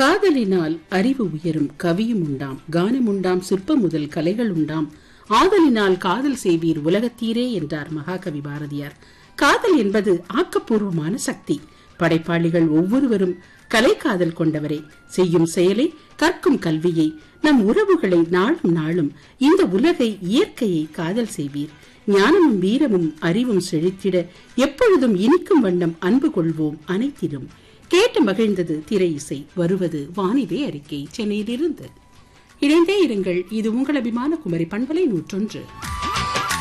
காதலினால் அறிவு உயரும் கவியும் உண்டாம் கானம் உண்டாம் சிற்பம் முதல் கலைகள் உண்டாம் ஆதலினால் காதல் செய்வீர் உலகத்தீரே என்றார் மகாகவி பாரதியார் காதல் என்பது ஆக்கப்பூர்வமான சக்தி படைப்பாளிகள் ஒவ்வொருவரும் கலை காதல் கொண்டவரே செய்யும் செயலை கற்கும் கல்வியை நம் உறவுகளை நாளும் நாளும் இந்த உலகை இயற்கையை காதல் செய்வீர் ஞானமும் வீரமும் அறிவும் செழித்திட எப்பொழுதும் இனிக்கும் வண்ணம் அன்பு கொள்வோம் அனைத்திலும் கேட்டு மகிழ்ந்தது திரை இசை வருவது வானிலை அறிக்கை சென்னையிலிருந்து இணைந்தே இருங்கள் இது உங்கள் அபிமான குமரி பண்பலை நூற்றொன்று